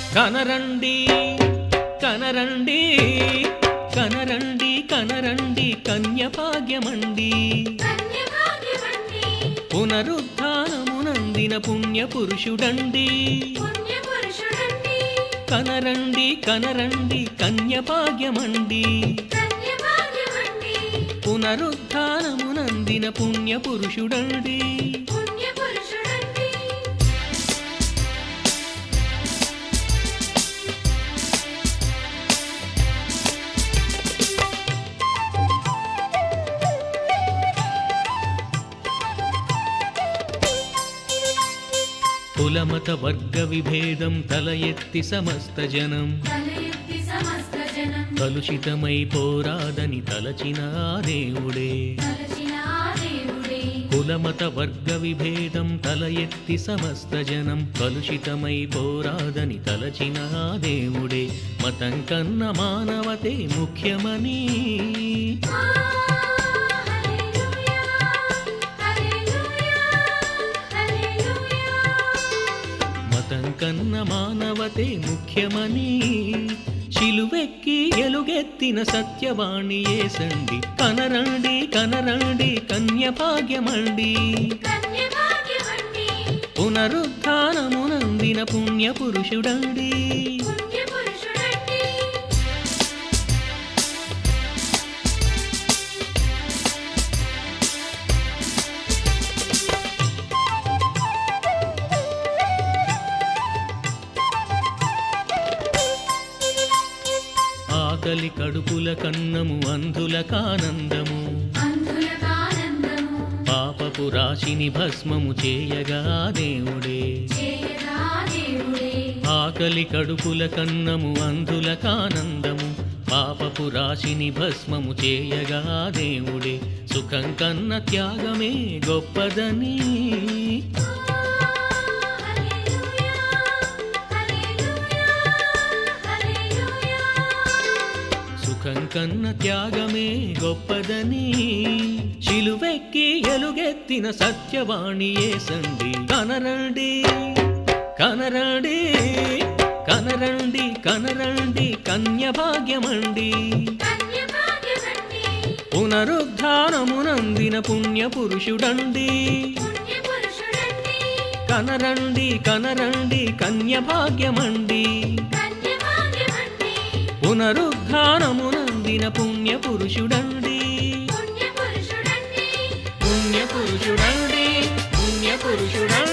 కనరండి కనరండి కనరండి కనరండి కన్యభాగ్యమండి కన్యభాగ్యమండి పునరుత్నమునందిన పుణ్య పురుషుడండి పుణ్యపురుషుడండి కనరండి కనరండి కన్యభాగ్యమండి కన్యభాగ్యమండి పునరుత్నమునందిన పుణ్య పురుషుడండి పుణ్యపురుషుడండి కులమత వర్గ విభేదం తల ఎత్తి సమస్త జనం తలయెత్తి సమస్త జనం కలుషితమై పోరాదని తలచిన ఆ దేవుడే తలచిన ఆ దేవుడే కులమత వర్గ విభేదం తల ఎత్తి సమస్త జనం కలుషితమై పోరాదని తలచిన ఆ దేవుడే మతం కన్న మానవతే ముఖ్యమని ఆ హల్లెలూయా హల్లెలూయా హల్లెలూయా మతం కన్న మానవతే ముఖ్యమని శిలువెక్కి ఎలుగెత్తిన సత్యవాణి ఏసండి కనరండి కనరండి కన్యభాగ్యమండి కన్యభాగ్యమండి పునరుత్నమునందిన పుణ్య పురుషుడండి పుణ్యపురుషుడండి ఆకలి కడుపుల కన్నము అంధుల కానందము అందులకానందము పాపపు రాశిని భస్మము చేయగా దేవుడే చేయగా దేవుడే ఆకలి కడుపుల కన్నము అంధుల కానందము పాపపు రాశిని భస్మము చేయగా దేవుడే సుఖం కన్న త్యాగమే గొప్పదని హల్లెలూయా హల్లెలూయా హల్లెలూయా సుఖం కన్న త్యాగమే గొప్పదని శిలువెక్కి ఎలుగెత్తిన సత్యవాణి ఏసండి కనరండి కనరండి కనరండి కనరండి కన్యభాగ్యమండి కన్యభాగ్యమండి పునరుద్ధానమునందిన పుణ్య పురుషుడండి పుణ్యపురుషుడండి కనరండి కనరండి కన్యభాగ్యమండి కన్యభాగ్యమండి పునరుద్ధానమునందిన పుణ్య పురుషుడండి పుణ్యపురుషుడండి పుణ్య పురుషుడండి పుణ్య పురుషుడండి